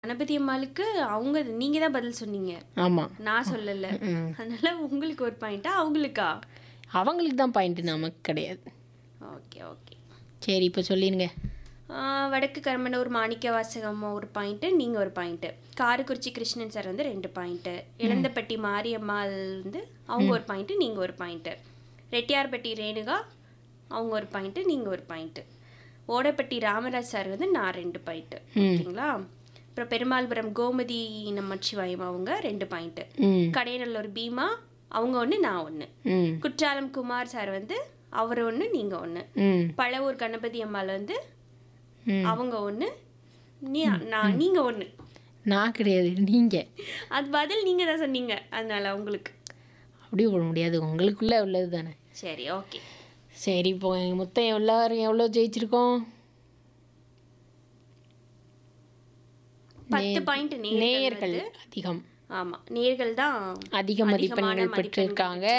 கணபதி அம்மாளுக்கு அவங்க நீங்க தான் பதில் சொன்னீங்க ஆமாம் நான் சொல்லல ம். அதனால உங்களுக்கு ஒரு பாயிண்டா அவங்களுக்கா அவங்களுக்கு தான் பாயிண்ட் நமக்கு கிடையாது ஓகே ஓகே சரி இப்போ சொல்லிடுங்க வடக்கு கரம்பனூர் மாணிக்க வாசகம் ஒரு பாயிண்ட்டு நீங்கள் ஒரு பாயிண்ட்டு காரக்குறிச்சி கிருஷ்ணன் சார் வந்து ரெண்டு பாயிண்ட்டு இளந்தப்பட்டி மாரியம்மாள் வந்து அவங்க ஒரு பாயிண்ட்டு நீங்கள் ஒரு பாயிண்ட்டு ரெட்டியார்பட்டி ரேணுகா அவங்க ஒரு பாயிண்ட்டு நீங்கள் ஒரு பாயிண்ட்டு ஓடப்பட்டி ராமராஜ் சார் வந்து நான் ரெண்டு பாயிண்ட்டு ஓகேங்களா அப்புறம் பெருமாள்புரம் கோமதி நமச்சிவாயம் அவங்க ரெண்டு பாயிண்ட்டு ம் கடையநல்லூர் பீமா அவங்க ஒன்று நான் ஒன்று ம் குற்றாலம் குமார் சார் வந்து அவர் ஒன்று நீங்கள் ஒன்று ம் பழவூர் கணபதி அம்மாள் வந்து ம் அவங்க ஒன்று நீ நான் நீங்கள் ஒன்று நான் கிடையாது நீங்கள் அது பதில் நீங்கள் தான் சொன்னீங்க அதனால உங்களுக்கு அப்படி போட முடியாது உங்களுக்குள்ளே உள்ளது தானே சரி ஓகே சரி இப்போ மொத்தம் எல்லாரும் எவ்வளோ ஜெயிச்சிருக்கோம் பத்து பாயிண்ட் நேர்கள் நேயர்கள் அதிகம் ஆமாம் நேர்கள் தான் அதிக மதிப்பெண்கள் பெற்றிருக்காங்க